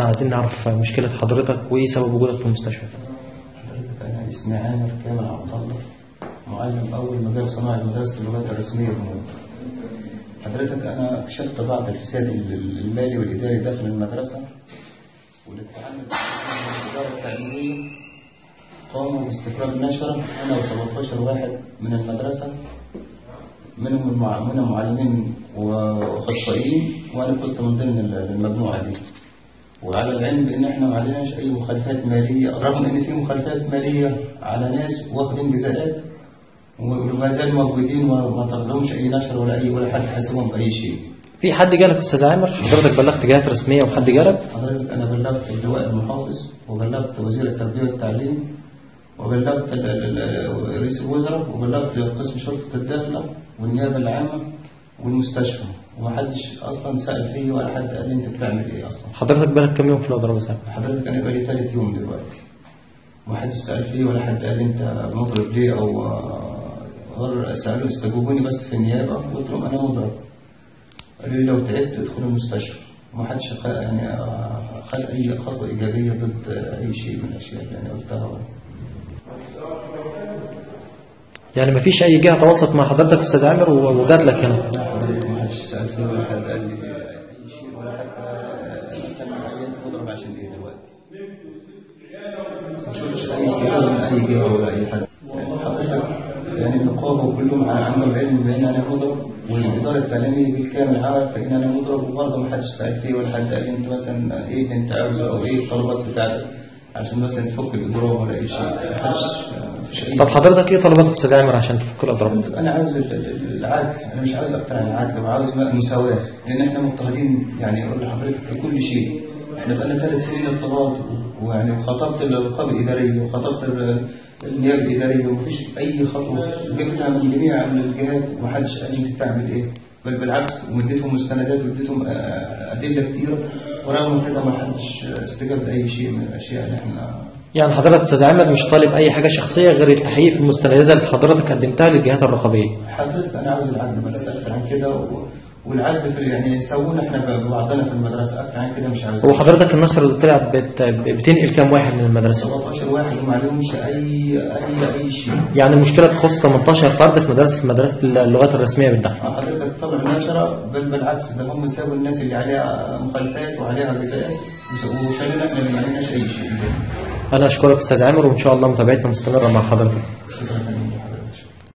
عايزين نعرف مشكله حضرتك وايه سبب وجودك في المستشفى حضرتك أنا اسمي عامر كامل عبد الله معلم أول مجال صناعي مدرسة اللغات الرسمية بموت حضرتك أنا اكتشفت بعض الفساد ال- المالي والإداري داخل المدرسة والاتهام الإدارة التعليمية قاموا باستخراج نشرة أنا و17 واحد من المدرسة منهم المع... منهم معلمين واخصائيين وانا كنت من ضمن المجموعه دي وعلى العلم بان احنا ما عليناش اي مخالفات ماليه رغم ان في مخالفات ماليه على ناس واخدين جزاءات وما زالوا موجودين وما طلعهمش اي نشر ولا اي ولا حد حاسبهم باي شيء في حد جالك يا استاذ عامر حضرتك بلغت جهات رسميه وحد جالك حضرتك انا بلغت اللواء المحافظ وبلغت وزير التربيه والتعليم وبلغت ال- ال- ال- رئيس الوزراء وبلغت قسم شرطه الداخله والنيابه العامه والمستشفى ومحدش اصلا سال فيه ولا حد قال لي انت بتعمل ايه اصلا حضرتك بالك كام يوم في الاضراب يا سامر حضرتك انا بقالي ثالث يوم دلوقتي ومحدش سال فيه ولا حد قال لي انت مضرب ليه او آه، غير سالوا استجوبوني بس في النيابه قلت لهم انا مضرب قالوا لي لو تعبت ادخل المستشفى ومحدش خ- يعني آه، خد اي خطوه ايجابيه ضد اي شيء من الاشياء اللي انا قلتها يعني ما فيش اي جهه تواصلت مع حضرتك يا استاذ عامر و- وجات لك هنا لا حضرتك ما حدش سال فيه ولا حد قال لي اي شيء ولا حتى مثلا عينت مضرب عشان ايه دلوقتي ما شفتش اي استجابه من اي جهه ولا اي حد يعني حضرتك يعني النقابه كلهم عندهم العلم بان انا مضرب والاداره التعليميه بالكامل عارفه ان انا مضرب وبرضه ما حدش سال فيه ولا حد قال لي انت مثلا ايه اللي انت عاوزه او ايه الطلبات بتاعتك عشان مثلا تفك الاضراب ولا اي شيء ما حدش ما فيش اي طب حضرتك ايه طلباتك يا استاذ عامر عشان تفك الاضراب انا عاوز ال- ال- العدل انا مش عاوز اكتر عن العدل وعاوز مساواه لان احنا مضطهدين يعني اقول لحضرتك في كل شيء احنا بقالنا ثلاث سنين اضطهاد ويعني خطبت الرقابه الاداريه وخطبت ال- النيابه الاداريه ومفيش اي خطوه جبتها من جميع الجهات ومحدش قال لي انت بتعمل ايه بل بالعكس واديتهم مستندات واديتهم آه، ادله كتيره ورغم كده ما حدش استجاب لاي شيء من الاشياء اللي احنا يعني حضرتك يا استاذ عامر مش طالب اي حاجه شخصيه غير التحقيق في المستندات اللي حضرتك قدمتها للجهات الرقابيه حضرتك انا عاوز العدل بس اكتر عن كده و... والعدل في يعني سوونا احنا ببعضنا في المدرسه اكتر عن كده مش عاوز هو حضرتك النشر اللي طلع بت... بتنقل كام واحد من المدرسه 17 واحد وما عليهمش اي اي اي شيء يعني المشكله تخص 18 فرد في مدرسه مدرسه اللغات الرسميه بالدحر حضرتك طبعا نشرة بل بالعكس ده هم سابوا الناس اللي عليها مخالفات وعليها جزاءات وشالوا احنا اللي ما عليناش اي شيء انا اشكرك استاذ عامر وان شاء الله متابعتنا مستمره مع حضرتك شكرا